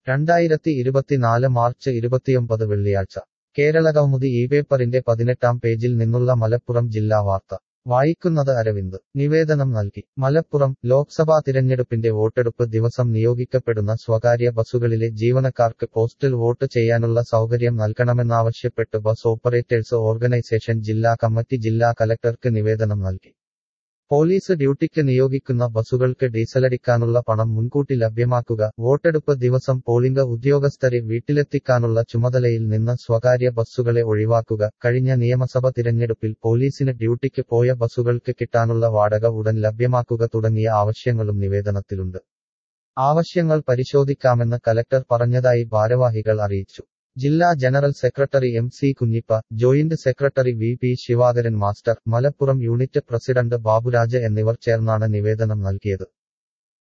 രണ്ടായിരത്തി ഇരുപത്തിനാല് മാർച്ച് ഇരുപത്തിയൊമ്പത് വെള്ളിയാഴ്ച കേരളകൗമുദി ഈ പേപ്പറിന്റെ പതിനെട്ടാം പേജിൽ നിന്നുള്ള മലപ്പുറം ജില്ലാ വാർത്ത വായിക്കുന്നത് അരവിന്ദ് നിവേദനം നൽകി മലപ്പുറം ലോക്സഭാ തിരഞ്ഞെടുപ്പിന്റെ വോട്ടെടുപ്പ് ദിവസം നിയോഗിക്കപ്പെടുന്ന സ്വകാര്യ ബസ്സുകളിലെ ജീവനക്കാർക്ക് പോസ്റ്റൽ വോട്ട് ചെയ്യാനുള്ള സൗകര്യം നൽകണമെന്നാവശ്യപ്പെട്ട് ബസ് ഓപ്പറേറ്റേഴ്സ് ഓർഗനൈസേഷൻ ജില്ലാ കമ്മിറ്റി ജില്ലാ കലക്ടർക്ക് നിവേദനം നൽകി പോലീസ് ഡ്യൂട്ടിക്ക് നിയോഗിക്കുന്ന ബസ്സുകൾക്ക് ഡീസലടിക്കാനുള്ള പണം മുൻകൂട്ടി ലഭ്യമാക്കുക വോട്ടെടുപ്പ് ദിവസം പോളിംഗ് ഉദ്യോഗസ്ഥരെ വീട്ടിലെത്തിക്കാനുള്ള ചുമതലയിൽ നിന്ന് സ്വകാര്യ ബസ്സുകളെ ഒഴിവാക്കുക കഴിഞ്ഞ നിയമസഭ തിരഞ്ഞെടുപ്പിൽ പോലീസിന് ഡ്യൂട്ടിക്ക് പോയ ബസ്സുകൾക്ക് കിട്ടാനുള്ള വാടക ഉടൻ ലഭ്യമാക്കുക തുടങ്ങിയ ആവശ്യങ്ങളും നിവേദനത്തിലുണ്ട് ആവശ്യങ്ങൾ പരിശോധിക്കാമെന്ന് കലക്ടർ പറഞ്ഞതായി ഭാരവാഹികൾ അറിയിച്ചു ജില്ലാ general secretary M C Kunhippa joint secretary V P Sivakaran master Malappuram unit president Baburaj എന്നിവർ ചേർന്നാണ് നിവേദനം നൽകിയത്